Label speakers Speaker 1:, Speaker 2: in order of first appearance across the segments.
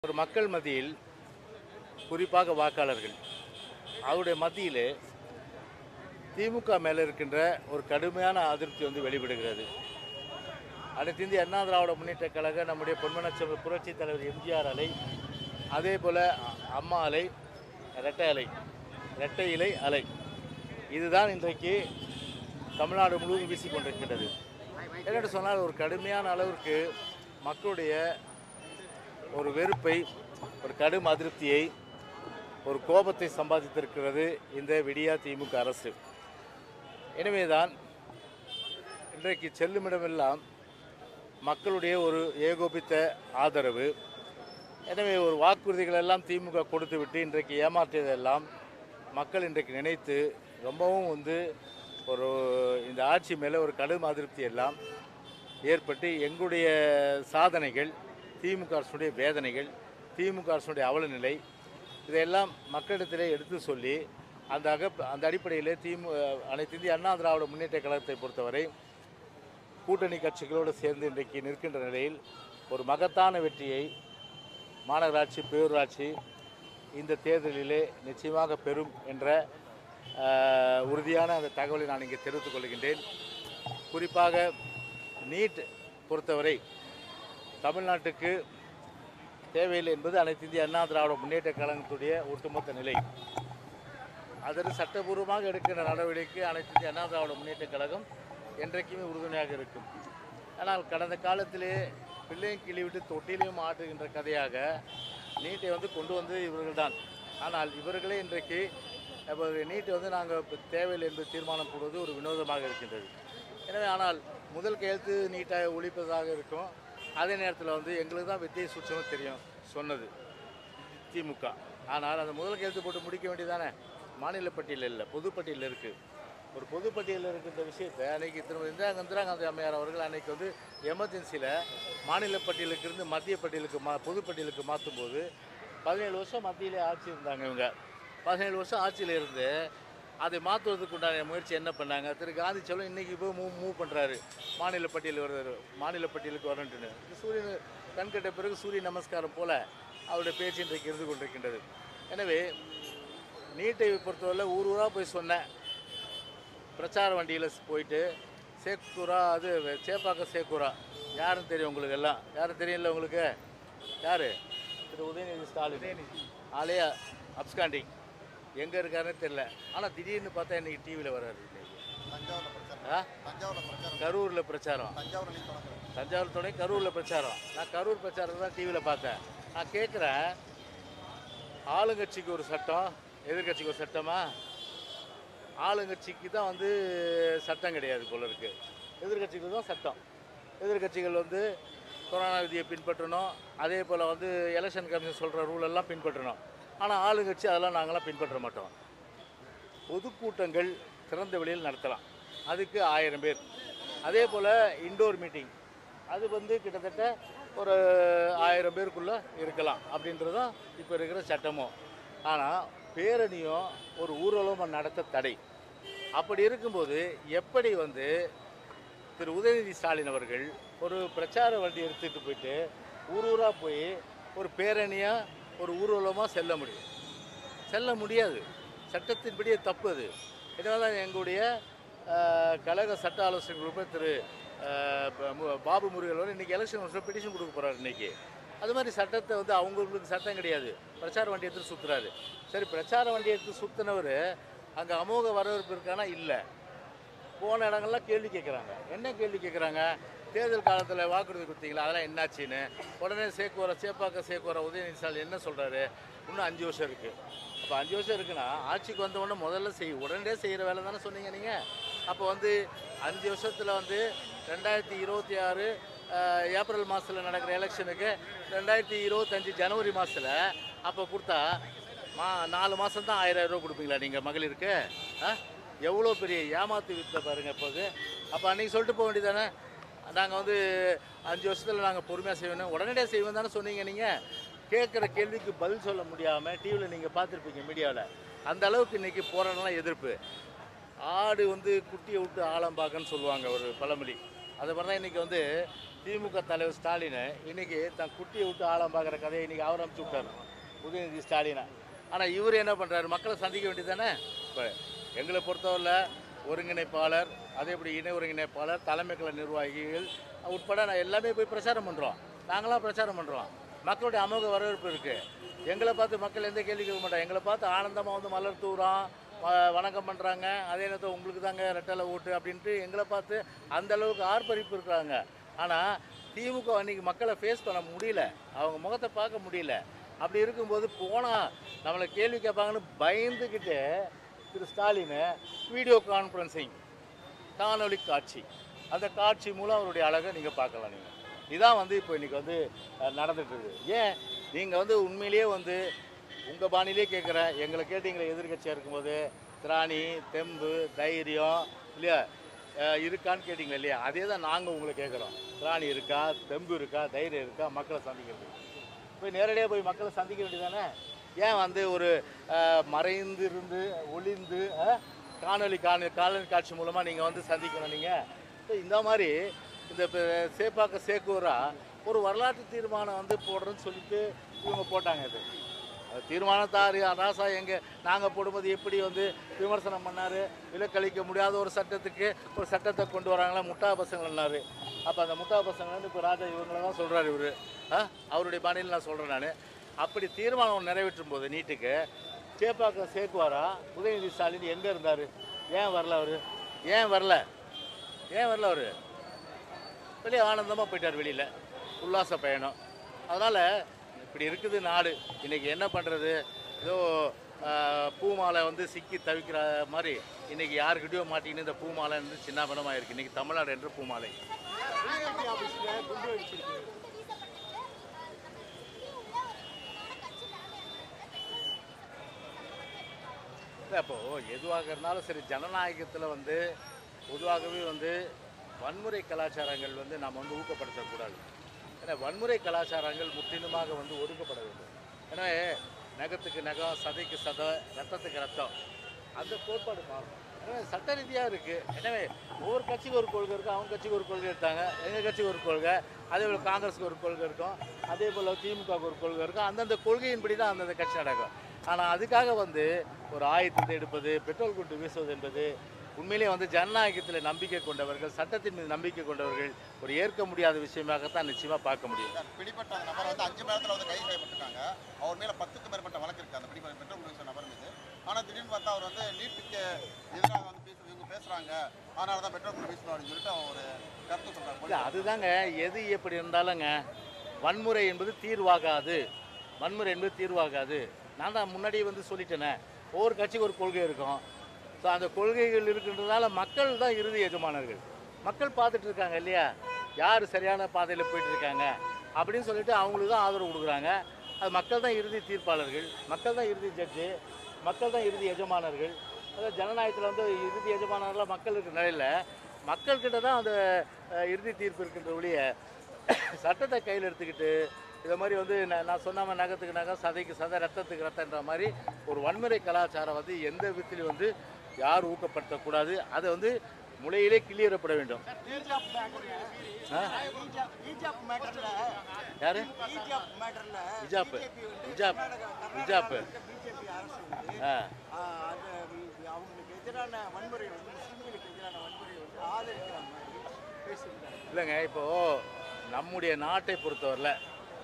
Speaker 1: ஒரு மக்கள் மத்தியில் குறிப்பாக வாக்காளர்கள் அவருடைய மத்தியில் திமுக மேலே இருக்கின்ற ஒரு கடுமையான அதிருப்தி வந்து வெளிப்படுகிறது அனைத்து இந்திய அண்ணா திராவிட முன்னேற்ற கழக நம்முடைய பொன்மனச்சம் புரட்சி தலைவர் எம்ஜிஆர் அலை அதே போல் அம்மா அலை இரட்டை அலை இரட்டை இலை அலை இதுதான் இன்றைக்கு தமிழ்நாடு முழுவதும் வீசிக்கொண்டிருக்கின்றது என்னென்னு சொன்னால் ஒரு கடுமையான அளவிற்கு மக்களுடைய ஒரு வெறுப்பை ஒரு கடும் அதிருப்தியை ஒரு கோபத்தை சம்பாதித்திருக்கிறது இந்த விடியா திமுக அரசு எனவேதான் இன்றைக்கு செல்லுமிடமெல்லாம் மக்களுடைய ஒரு ஏகோபித்த ஆதரவு எனவே ஒரு வாக்குறுதிகள் எல்லாம் திமுக கொடுத்துவிட்டு இன்றைக்கு ஏமாற்றியதெல்லாம் மக்கள் இன்றைக்கு நினைத்து ரொம்பவும் வந்து ஒரு இந்த ஆட்சி மேலே ஒரு கடும் அதிருப்தி எல்லாம் ஏற்பட்டு எங்களுடைய சாதனைகள் திமுக அரசுடைய வேதனைகள் திமுக அரசுடைய அவலநிலை இதையெல்லாம் மக்களிடத்திலே எடுத்து சொல்லி அந்த அக அந்த அடிப்படையில் திமு அனைத்து இந்திய அண்ணா திராவிட முன்னேற்ற கழகத்தை பொறுத்தவரை கூட்டணி கட்சிகளோடு சேர்ந்து இன்றைக்கு நிற்கின்ற நிலையில் ஒரு மகத்தான வெற்றியை மாநகராட்சி பேரூராட்சி இந்த தேர்தலிலே நிச்சயமாக பெறும் என்ற அஹ், உறுதியான அந்த தகவலை நான் இங்கே தெரிவித்துக் கொள்கின்றேன் குறிப்பாக நீட் பொறுத்தவரை தமிழ்நாட்டுக்கு தேவையில்லை என்பது அனைத்து இந்திய அண்ணா திராவிட முன்னேற்ற கழகத்துடைய ஒட்டுமொத்த நிலை அதற்கு சட்டபூர்வமாக எடுக்கின்ற நடவடிக்கை அனைத்து இந்திய அண்ணா திராவிட முன்னேற்ற கழகம் என்றைக்குமே உறுதுணையாக இருக்கும் ஆனால் கடந்த காலத்திலே பிள்ளையும் கிளி விட்டு தொட்டிலையும் ஆட்டுகின்ற கதையாக நீட்டை வந்து கொண்டு வந்து இவர்கள்தான் ஆனால் இவர்களே இன்றைக்கு இப்போ நீட்டை வந்து நாங்கள் தேவையில்லை என்று தீர்மானம் போடுவது ஒரு வினோதமாக இருக்கின்றது எனவே ஆனால் முதல் கையெழுத்து நீட்டாக ஒழிப்பதாக இருக்கும் அதே நேரத்தில் வந்து எங்களுக்கு தான் வித்தியை சுற்றணும் தெரியும் சொன்னது திமுக ஆனால் அந்த முதல் கையெழுத்து போட்டு முடிக்க வேண்டியதானே மாநில பட்டியலில் இல்லை பொதுப்பட்டியலில் இருக்குது ஒரு பொதுப்பட்டியலில் இருக்கின்ற விஷயத்தை அன்னைக்கு திரும்ப இந்திரா இந்திரா காந்தி அம்மையார் அவர்கள் அன்னைக்கு வந்து எமர்ஜென்சியில் மாநில பட்டியலுக்கு இருந்து மத்திய பட்டியலுக்கு மா பொதுப்பட்டியலுக்கு மாற்றும் போது பதினேழு வருஷம் மத்தியிலே ஆட்சி இருந்தாங்க இவங்க பதினேழு வருஷம் ஆட்சியில் இருந்து அதை மாற்றுவதற்கு உண்டான முயற்சி என்ன பண்ணாங்க திரு காந்தி செல்வம் இன்னைக்கு போய் மூவ் மூவ் பண்ணுறாரு மாநில பட்டியல் வருவார் மாநில பட்டியலுக்கு வரணுன்ட்டுன்னு சூரியன் கண்கட்ட பிறகு சூரிய நமஸ்காரம் போல அவருடைய பேச்சு இன்றைக்கு இருந்து கொண்டிருக்கின்றது எனவே நீட்டை பொறுத்தவரை ஊர் ஊராக போய் சொன்னேன் பிரச்சார வண்டியில் போயிட்டு சேக்கூரா அது சேப்பாக்கம் சேக்கூரா யாருன்னு தெரியும் உங்களுக்கு எல்லாம் யாரும் தெரியல உங்களுக்கு யார் திரு உதயநிதி ஸ்டாலின் ஆலையா அப்ஸ்காண்டிங் எங்கே இருக்காருன்னு தெரியல ஆனால் திடீர்னு பார்த்தா இன்னைக்கு டிவியில் வராரு இன்னைக்கு
Speaker 2: தஞ்சாவூர்ல பிரச்சாரம்
Speaker 1: ஆ
Speaker 2: தஞ்சாவூர்ல பிரச்சாரம்
Speaker 1: கரூரில் பிரச்சாரம்
Speaker 2: தஞ்சாவூர்ல நீ தொடங்குற
Speaker 1: தஞ்சாவூர் துணை கரூரில் பிரச்சாரம் நான் கரூர் பிரச்சாரத்தை தான் டிவியில் பார்த்தேன் நான் கேட்குறேன் ஆளுங்கட்சிக்கு ஒரு சட்டம் எதிர்க்கட்சிக்கு ஒரு சட்டமா ஆளுங்கட்சிக்கு தான் வந்து சட்டம் கிடையாது போல இருக்கு எதிர்க்கட்சிக்கு தான் சட்டம் எதிர்க்கட்சிகள் வந்து கொரோனா விதியை பின்பற்றணும் அதே போல் வந்து எலெக்ஷன் கமிஷன் சொல்கிற ரூல் எல்லாம் பின்பற்றணும் ஆனால் ஆளுங்கட்சி அதெல்லாம் நாங்களாம் பின்பற்ற மாட்டோம் பொதுக்கூட்டங்கள் திறந்த வெளியில் நடத்தலாம் அதுக்கு ஆயிரம் பேர் அதே போல் இண்டோர் மீட்டிங் அது வந்து கிட்டத்தட்ட ஒரு ஆயிரம் பேருக்குள்ளே இருக்கலாம் அப்படின்றது தான் இப்போ இருக்கிற சட்டமும் ஆனால் பேரணியும் ஒரு ஊர்வலமும் நடத்த தடை அப்படி இருக்கும்போது எப்படி வந்து திரு உதயநிதி ஸ்டாலின் அவர்கள் ஒரு பிரச்சார வண்டி எடுத்துகிட்டு போயிட்டு ஊர் ஊராக போய் ஒரு பேரணியாக ஒரு ஊர்வலமாக செல்ல முடியும் செல்ல முடியாது சட்டத்தின்படியே தப்பு அது இதனால தான் எங்களுடைய அஹ், கழக சட்ட ஆலோசனை குரூப்பில் திரு அஹ், ப- மு- பாபு முருகன் இன்னைக்கு எலெக்ஷன் வருஷம் பெட்டிஷன் கொடுக்க போகிறார் இன்னைக்கு அது மாதிரி சட்டத்தை வந்து அவங்களுக்கு சட்டம் கிடையாது பிரச்சார வண்டி எடுத்து சுற்றுறாரு சரி பிரச்சார வண்டி எடுத்து சுற்றினவர் அங்கே அமோக வரவேற்பு இருக்கானா இல்லை போன இடங்கள்லாம் கேள்வி கேட்குறாங்க என்ன கேள்வி கேட்குறாங்க தேர்தல் காலத்தில் வாக்குறுதி கொடுத்தீங்களா அதெல்லாம் என்னாச்சுன்னு உடனே சேக்குவர சேப்பாக்க சேக்குவர உதயநிதி ஸ்டாலின் என்ன சொல்கிறாரு இன்னும் அஞ்சு வருஷம் இருக்குது அப்போ அஞ்சு வருஷம் இருக்குன்னா ஆட்சிக்கு வந்த உடனே முதல்ல செய் உடனே செய்கிற வேலை தானே சொன்னீங்க நீங்கள் அப்போ வந்து அஞ்சு வருஷத்தில் வந்து ரெண்டாயிரத்தி இருபத்தி ஆறு ஏப்ரல் மாதத்தில் நடக்கிற எலெக்ஷனுக்கு ரெண்டாயிரத்தி இருபத்தஞ்சி ஜனவரி மாதத்தில் அப்போ கொடுத்தா மா நாலு மாதம் தான் ஆயிரம் ரூபா கொடுப்பீங்களா நீங்கள் மகளிருக்கு ஆ எவ்வளோ பெரிய ஏமாத்து வித்த பாருங்க இப்போது அப்போ அன்றைக்கி சொல்லிட்டு போக வேண்டியதானே நாங்கள் வந்து அஞ்சு வருஷத்தில் நாங்கள் பொறுமையாக செய்வோம் உடனடியாக செய்வோம் தானே சொன்னீங்க நீங்கள் கேட்குற கேள்விக்கு பதில் சொல்ல முடியாமல் டிவியில் நீங்கள் பார்த்துருப்பீங்க மீடியாவில் அந்த அளவுக்கு இன்றைக்கி போராடலாம் எதிர்ப்பு ஆடு வந்து குட்டியை விட்டு ஆழம் பார்க்கன்னு சொல்லுவாங்க ஒரு பழமொழி அது மாதிரி தான் இன்றைக்கி வந்து திமுக தலைவர் ஸ்டாலின் இன்னைக்கு தன் குட்டியை விட்டு ஆழம் பார்க்குற கதையை இன்னைக்கு அவர் அனுப்பிச்சு விட்டார் உதயநிதி ஸ்டாலினை ஆனால் இவர் என்ன பண்ணுறாரு மக்களை சந்திக்க வேண்டியது தானே இப்போ எங்களை பொறுத்தவரையில் ஒருங்கிணைப்பாளர் அதே இப்படி இணை ஒருங்கிணைப்பாளர் தலைமை கழக நிர்வாகிகள் உட்பட நான் எல்லாமே போய் பிரச்சாரம் பண்ணுறோம் நாங்களாம் பிரச்சாரம் பண்ணுறோம் மக்களுடைய அமோக வரவேற்பு இருக்குது எங்களை பார்த்து மக்கள் எந்த கேள்வி கேட்க மாட்டாங்க எங்களை பார்த்து ஆனந்தமாக வந்து மலர் தூரம் வ- வணக்கம் பண்ணுறாங்க அதே நேரத்தில் உங்களுக்கு தாங்க ரெட்டலை ஓட்டு அப்படின்ட்டு எங்களை பார்த்து அந்த அளவுக்கு ஆர்ப்பரிப்பு இருக்கிறாங்க ஆனால் திமுக அன்னைக்கு மக்களை ஃபேஸ் பண்ண முடியல அவங்க முகத்தை பார்க்க முடியல அப்படி இருக்கும்போது போனால் நம்மளை கேள்வி கேட்பாங்கன்னு பயந்துக்கிட்டு திரு ஸ்டாலின் வீடியோ கான்ஃபரன்சிங் காணொளி காட்சி அந்த காட்சி மூலம் அவருடைய அழகை நீங்கள் பார்க்கலாம் நீங்கள் இதான் வந்து இப்போ இன்றைக்கி வந்து அஹ், நடந்துட்டு இருக்கு ஏன் நீங்கள் வந்து உண்மையிலேயே வந்து உங்கள் பாணியிலே கேட்குறேன் எங்களை கேட்டீங்களே எதிர்கட்சியாக இருக்கும்போது திராணி தெம்பு தைரியம் இல்லையா அஹ், இருக்கான்னு கேட்டிங்களா இல்லையா அதே தான் நாங்கள் உங்களை கேட்குறோம் திராணி இருக்கா தெம்பு இருக்கா தைரியம் இருக்கா மக்களை சந்திக்கிறதுக்கு போய் நேரடியாக போய் மக்களை சந்திக்க வேண்டியதானே ஏன் வந்து ஒரு அஹ், மறைந்து இருந்து ஒளிந்து அஹ், காணொளி காணொலி காணொலி காட்சி மூலமாக நீங்கள் வந்து சந்திக்கணும் நீங்கள் இந்த மாதிரி இந்த இப்ப சேப்பாக்க சேக்கூரா ஒரு வரலாற்று தீர்மானம் வந்து போடுறேன்னு சொல்லிட்டு இவங்க போட்டாங்க இது அது தீர்மானத்தார் ராசா எங்கே நாங்கள் போடும்போது எப்படி வந்து விமர்சனம் பண்ணார் விலக்களிக்க முடியாத ஒரு சட்டத்துக்கு ஒரு சட்டத்தை கொண்டு வராங்களா முட்டா பசங்கள்னாரு அப்போ அந்த முட்டா பசங்க வந்து இப்போ ராஜா இவங்கள தான் சொல்கிறாரு இவர் அவருடைய பாணியில் நான் சொல்கிறேன் நான் அப்படி தீர்மானம் நிறைவேற்றும் போது நீட்டுக்கு சேப்பாக்கம் சேக்குவாரா உதயநிதி ஸ்டாலின் எங்கே இருந்தார் ஏன் வரல அவர் ஏன் வரல ஏன் வரல அவர் வெளியே ஆனந்தமாக போயிட்டார் வெளியில் உல்லாச பயணம் அதனால் இப்படி இருக்குது நாடு இன்றைக்கி என்ன பண்ணுறது ஏதோ ஆஹ், பூமாலை வந்து சிக்கி தவிக்கிற மாதிரி இன்றைக்கி யாருக்கிட்டயோ மாட்டிக்கின்னு இந்த பூமாலை வந்து சின்ன பணமாக இருக்குது இன்றைக்கி தமிழ்நாடு என்ற பூமாலை
Speaker 3: பிஜேபி ஆஃபீஸில் குண்டு வெடிச்சிருக்கு
Speaker 1: இல்லை அப்போது எதுவாக இருந்தாலும் சரி ஜனநாயகத்தில் வந்து பொதுவாகவே வந்து வன்முறை கலாச்சாரங்கள் வந்து நாம் வந்து ஊக்கப்படுத்தக்கூடாது ஏன்னா வன்முறை கலாச்சாரங்கள் முற்றிலுமாக வந்து ஒடுக்கப்பட வேண்டும் எனவே நகத்துக்கு நகம் சதைக்கு சதை ரத்தத்துக்கு ரத்தம் அந்த கோட்பாடு மாறும் எனவே சட்ட ரீதியாக இருக்குது எனவே ஒவ்வொரு கட்சிக்கு ஒரு கொள்கை இருக்கும் அவங்க கட்சிக்கு ஒரு கொள்கை எடுத்தாங்க எங்கள் கட்சிக்கு ஒரு கொள்கை அதே போல் காங்கிரஸுக்கு ஒரு கொள்கை இருக்கும் அதே போல் திமுகவுக்கு ஒரு கொள்கை இருக்கும் அந்தந்த கொள்கையின்படி தான் அந்தந்த கட்சி நடக்கும் ஆனால் அதுக்காக வந்து ஒரு ஆயுதத்தை எடுப்பது பெட்ரோல் குண்டு வீசுவது என்பது உண்மையிலேயே வந்து ஜனநாயகத்தில் நம்பிக்கை கொண்டவர்கள் சட்டத்தின் மீது நம்பிக்கை கொண்டவர்கள் ஒரு ஏற்க முடியாத விஷயமாகத்தான் நிச்சயமாக பார்க்க முடியும்
Speaker 2: சார், பிடிப்பட்ட அந்த நபர் வந்து அஞ்சு மணி நேரத்தில் வந்து கைது செய்யப்பட்டிருக்காங்க அவர் மேல பத்துக்கும் மேற்பட்ட வழக்கு இருக்கு அந்த பிடிப்பட்ட பெட்ரோல் குடிச்ச நபர் மீது ஆனால் திடீர்னு பார்த்தா அவர் வந்து நீட்டுக்கு எதிராக வந்து பேச இவங்க பேசுறாங்க அதனால தான் பெட்ரோல் குடி வீசணும் அப்படின்னு சொல்லிட்டு அவர் ஒரு கருத்து
Speaker 1: இல்லை
Speaker 2: சொல்றாரு
Speaker 1: அதுதாங்க எது எப்படி இருந்தாலுங்க வன்முறை என்பது தீர்வாகாது வன்முறை என்பது தீர்வாகாது நான் தான் முன்னாடியே வந்து சொல்லிட்டேனே ஒவ்வொரு கட்சிக்கு ஒரு கொள்கை இருக்கும் ஸோ அந்த கொள்கைகள் இருக்கின்றதால மக்கள் தான் இறுதி எஜமானர்கள் மக்கள் பார்த்துட்டு இருக்காங்க இல்லையா யார் சரியான பாதையில் போயிட்டு இருக்காங்க அப்படின்னு சொல்லிட்டு அவங்களுக்கு தான் ஆதரவு கொடுக்குறாங்க அது மக்கள் தான் இறுதி தீர்ப்பாளர்கள் மக்கள் தான் இறுதி ஜட்ஜு மக்கள் தான் இறுதி எஜமானர்கள் அதாவது ஜனநாயகத்தில் வந்து இறுதி எஜமானர்களாக மக்கள் இருக்கிற நிலையில் மக்கள்கிட்ட தான் அந்த அஹ், இறுதி தீர்ப்பு இருக்கின்ற ஒழிய சட்டத்தை கையில் எடுத்துக்கிட்டு இதை மாதிரி வந்து நான் நான் சொன்ன மாதிரி நகத்துக்கு நகம் சதைக்கு சதை ரத்தத்துக்கு ரத்தன்ற மாதிரி ஒரு வன்முறை கலாச்சாரம் வந்து எந்த விதத்திலையும் வந்து யார் ஊக்கப்படுத்தக்கூடாது அதை வந்து முளையிலே கிளியறப்பட வேண்டும்
Speaker 3: ஈஜாப் மேட்டர்ல
Speaker 1: ஆ?
Speaker 3: ஈஜாப் ஈஜாப் மேட்டர்ல
Speaker 1: யாரு
Speaker 3: ஈஜாப் மேட்டர்ல
Speaker 1: இஜாப்
Speaker 3: பிஜேபி வந்து
Speaker 1: இஜாப்
Speaker 3: கர்நாடகா
Speaker 1: இஜாப்
Speaker 3: கர்நாடகாவில் பிஜேபி அரசு வந்து
Speaker 1: ஆ
Speaker 3: ஆ, அந்த வி- அவங்களுக்கு எதிரான வன்முறை வந்து முஸ்லிம்களுக்கு எதிரான வன்முறை வந்து ஆதரிக்கிற மாதிரி பேசியிருக்காங்க
Speaker 1: இல்லைங்க இப்போது நம்முடைய நாட்டை பொறுத்தவரையில்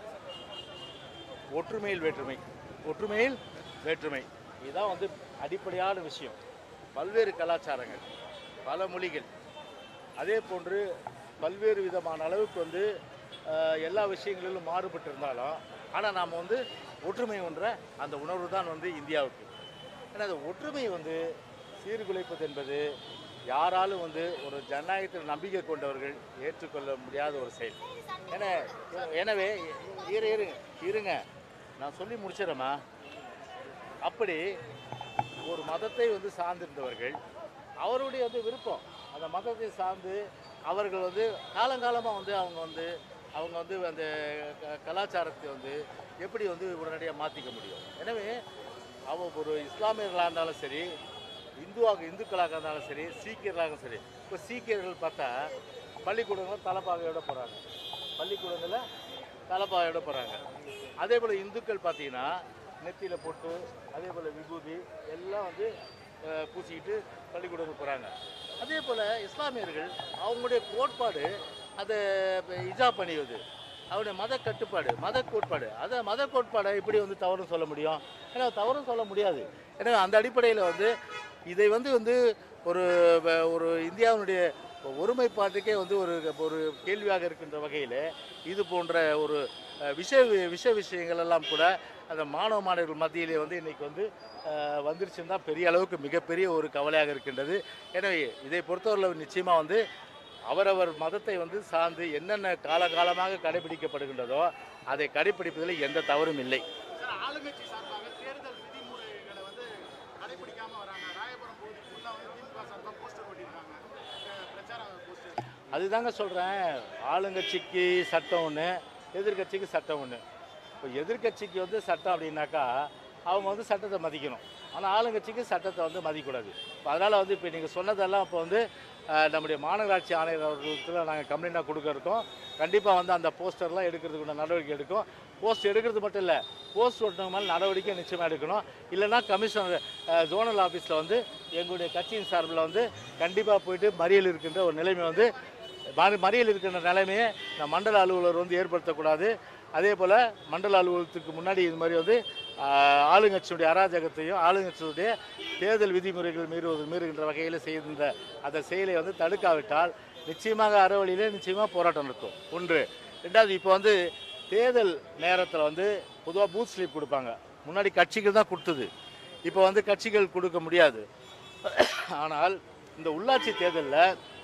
Speaker 1: ஒற்றுமையில் வேற்றுமை ஒற்றுமையில் வேற்றுமை இதுதான் வந்து அடிப்படையான விஷயம் பல்வேறு கலாச்சாரங்கள் பல மொழிகள் அதே போன்று பல்வேறு விதமான அளவுக்கு வந்து அஹ், எல்லா விஷயங்களிலும் மாறுபட்டு இருந்தாலும் ஆனால் நாம் வந்து ஒற்றுமை ஒன்ற அந்த உணர்வு தான் வந்து இந்தியாவுக்கு ஏன்னா அந்த ஒற்றுமை வந்து சீர்குலைப்பது என்பது யாராலும் வந்து ஒரு ஜனநாயகத்தில் நம்பிக்கை கொண்டவர்கள் ஏற்றுக்கொள்ள முடியாத ஒரு செயல் ஏன்னா எனவே இரு இருங்க இருங்க நான் சொல்லி முடிச்சிடறேம்மா அப்படி ஒரு மதத்தை வந்து சார்ந்திருந்தவர்கள் அவருடைய வந்து விருப்பம் அந்த மதத்தை சார்ந்து அவர்கள் வந்து காலங்காலமாக வந்து அவங்க வந்து அவங்க வந்து அந்த க- கலாச்சாரத்தை வந்து எப்படி வந்து உடனடியாக மாற்றிக்க முடியும் எனவே அவ ஒரு இஸ்லாமியர்களாக இருந்தாலும் சரி இந்துவாக இந்துக்களாக இருந்தாலும் சரி சீக்கியர்களாக சரி இப்போ சீக்கியர்கள் பார்த்தா பள்ளிக்கூடங்கள் தலைப்பாகையோட போகிறாங்க பள்ளிக்கூடங்களில் தலைப்பாயோட போகிறாங்க அதே போல் இந்துக்கள் பார்த்தீங்கன்னா நெத்தியில் போட்டு அதே போல் விபூதி எல்லாம் வந்து அஹ், பூசிக்கிட்டு பள்ளிக்கூடத்துக்கு போகிறாங்க அதே போல் இஸ்லாமியர்கள் அவங்களுடைய கோட்பாடு அதை இஜாப் அணிவது அவருடைய மத கட்டுப்பாடு மத கோட்பாடு அதை மத கோட்பாடை எப்படி வந்து தவறுன்னு சொல்ல முடியும் ஏன்னா தவறும் சொல்ல முடியாது ஏன்னா அந்த அடிப்படையில் வந்து இதை வந்து வந்து ஒரு வ- ஒரு இந்தியாவினுடைய ஒருமைப்பாட்டுக்கே வந்து ஒரு ஒரு கேள்வியாக இருக்கின்ற வகையில் இது போன்ற ஒரு அஹ், விஷ விஷ விஷயங்கள் எல்லாம் கூட அந்த மாணவ மாணவர்கள் மத்தியிலே வந்து இன்னைக்கு வந்து அஹ், வந்துருச்சுன்னு தான் பெரிய அளவுக்கு மிகப்பெரிய ஒரு கவலையாக இருக்கின்றது எனவே இதை பொறுத்தவரையில் நிச்சயமாக வந்து அவரவர் மதத்தை வந்து சார்ந்து என்னென்ன காலகாலமாக கடைபிடிக்கப்படுகின்றதோ அதை கடைபிடிப்பதில் எந்த தவறும் இல்லை
Speaker 4: சார் ஆளுங்கட்சி சார்பாக தேர்தல் விதிமுறைகளை வந்து கடைபிடிக்காம வராங்க ராயபுரம் பகுதிக்கு ஃபுல்லாக வந்து திமுக சார்பாக போஸ்டர் ஒட்டியிருக்காங்க அஹ் பிரச்சார போஸ்டர்
Speaker 1: அதுதாங்க சொல்கிறேன் ஆளுங்கட்சிக்கு சட்டம் ஒன்று எதிர்க்கட்சிக்கு சட்டம் ஒன்று இப்போ எதிர்க்கட்சிக்கு வந்து சட்டம் அப்படின்னாக்கா அவங்க வந்து சட்டத்தை மதிக்கணும் ஆனால் ஆளுங்கட்சிக்கு சட்டத்தை வந்து மதிக்கக்கூடாது இப்போ அதனால் வந்து இப்போ நீங்கள் சொன்னதெல்லாம் இப்போ வந்து அஹ், நம்முடைய மாநகராட்சி ஆணையர் அவர்களுக்கு நாங்கள் கம்ப்ளைண்டாக கொடுக்க இருக்கோம் கண்டிப்பாக வந்து அந்த போஸ்டர்லாம் எடுக்கிறதுக்கு நடவடிக்கை எடுக்கும் போஸ்ட் எடுக்கிறது மட்டும் இல்லை போஸ்ட் ஒட்டுறவங்க மேலே நடவடிக்கை நிச்சயமாக எடுக்கணும் இல்லைன்னா கமிஷனர் ஜோனல் ஆஃபீஸில் வந்து எங்களுடைய கட்சியின் சார்பில் வந்து கண்டிப்பாக போயிட்டு மறியல் இருக்கின்ற ஒரு நிலைமை வந்து மறு- மறியல் இருக்கின்ற நிலைமையை நம்ம மண்டல அலுவலர் வந்து ஏற்படுத்தக்கூடாது அதே போல் மண்டல அலுவலகத்துக்கு முன்னாடி இது மாதிரி வந்து ஆஹ், ஆளுங்கட்சியுடைய அராஜகத்தையும் ஆளுங்கட்சியுடைய தேர்தல் விதிமுறைகள் மீறுவது மீறுகின்ற வகையில் செய்கின்ற அந்த செயலை வந்து தடுக்காவிட்டால் நிச்சயமாக அறவழியிலே நிச்சயமாக போராட்டம் நடத்தும் ஒன்று ரெண்டாவது இப்போ வந்து தேர்தல் நேரத்தில் வந்து பொதுவாக பூத் ஸ்லிப் கொடுப்பாங்க முன்னாடி கட்சிகள் தான் கொடுத்தது இப்போ வந்து கட்சிகள் கொடுக்க முடியாது ஆனால் இந்த உள்ளாட்சி தேர்தலில்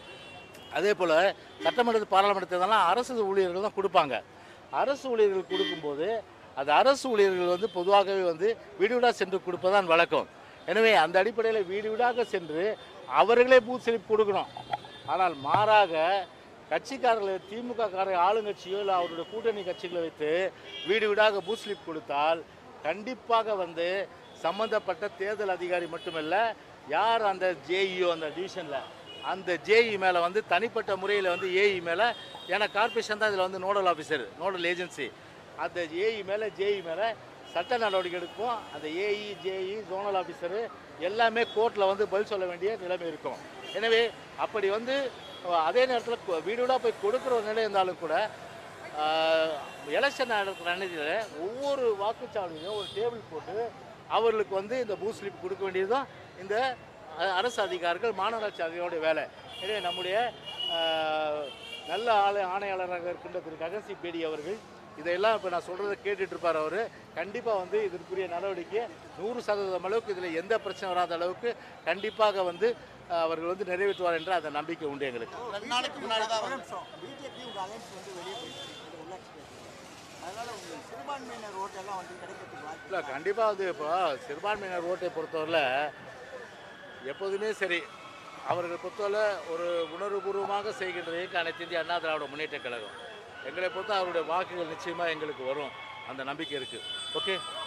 Speaker 1: அதே போல் சட்டமன்ற பாராளுமன்ற தேர்தலாம் அரசு ஊழியர்கள் தான் கொடுப்பாங்க அரசு ஊழியர்கள் கொடுக்கும்போது அது அரசு ஊழியர்கள் வந்து பொதுவாகவே வந்து வீடு வீடாக சென்று கொடுப்பதான் வழக்கம் எனவே அந்த அடிப்படையில் வீடு வீடாக சென்று அவர்களே பூத் ஸ்லிப் கொடுக்கணும் ஆனால் மாறாக கட்சிக்காரர்களை திமுக கார ஆளுங்கட்சியோ இல்லை அவருடைய கூட்டணி கட்சிகளை வைத்து வீடு வீடாக பூத் ஸ்லிப் கொடுத்தால் கண்டிப்பாக வந்து சம்பந்தப்பட்ட தேர்தல் அதிகாரி மட்டுமல்ல யார் அந்த ஜேஇஓ அந்த டிவிஷனில் அந்த ஜேஇ மேலே வந்து தனிப்பட்ட முறையில் வந்து ஏஇ மேலே ஏன்னா கார்பரேஷன் தான் இதில் வந்து நோடல் ஆஃபீஸர் நோடல் ஏஜென்சி அந்த ஏஇ மேலே ஜேஇ மேலே சட்ட நடவடிக்கை எடுக்கும் அந்த ஏஇ ஜேஇ ஜோனல் ஆஃபீஸரு எல்லாமே கோர்ட்டில் வந்து பதில் சொல்ல வேண்டிய நிலைமை இருக்கும் எனவே அப்படி வந்து அஹ், அதே நேரத்தில் வீடு வீடாக போய் கொடுக்குற ஒரு நிலை இருந்தாலும் கூட எலெக்ஷன் நடக்கிற அன்னைக்கு ஒவ்வொரு வாக்குச்சாவடியிலும் ஒரு டேபிள் போட்டு அவர்களுக்கு வந்து இந்த பூத் ஸ்லிப் கொடுக்க வேண்டியதுதான் இந்த அ- அரசு அதிகாரிகள் மாநகராட்சி அதிகாரியோட வேலை எனவே நம்முடைய ஆஹ், நல்ல ஆளை ஆணையாளராக இருக்கின்ற திரு ககன்சி பேடி அவர்கள் இதையெல்லாம் இப்போ நான் சொல்கிறத கேட்டுட்டு இருப்பார் அவர் கண்டிப்பாக வந்து இதற்குரிய நடவடிக்கை நூறு சதவீதம் அளவுக்கு இதில் எந்த பிரச்சனை வராத அளவுக்கு கண்டிப்பாக வந்து ஆஹ், அவர்கள் வந்து நிறைவேற்றுவார் என்ற அந்த நம்பிக்கை உண்டு எங்களுக்கு
Speaker 2: ரெண்டு நாளைக்கு முன்னாடி தான்
Speaker 3: ஒரு
Speaker 2: வந்து
Speaker 3: நிமிஷம் பிஜேபி உங்க அலைன்ஸ் வந்து வெளியே போயிடுச்சு இந்த உள்ளாட்சி தேர்தலில். அதனால உங்களுக்கு சிறுபான்மையினர் ஓட்டெல்லாம் வந்து கிடைக்கிறதுக்கு வாய்ப்பு
Speaker 1: இல்லை கண்டிப்பாக வந்து இப்போ சிறுபான்மையினர் ஓட்டை பொறுத்தவரை எப்போதுமே சரி அவர்கள் பொறுத்தவரை ஒரு உணர்வுபூர்வமாக செய்கின்ற இயக்கம் அனைத்து இந்திய அண்ணா திராவிட முன்னேற்ற கழகம் எங்களை பொறுத்த அவருடைய வாக்குகள் நிச்சயமாக எங்களுக்கு வரும் அந்த நம்பிக்கை இருக்குது ஓகே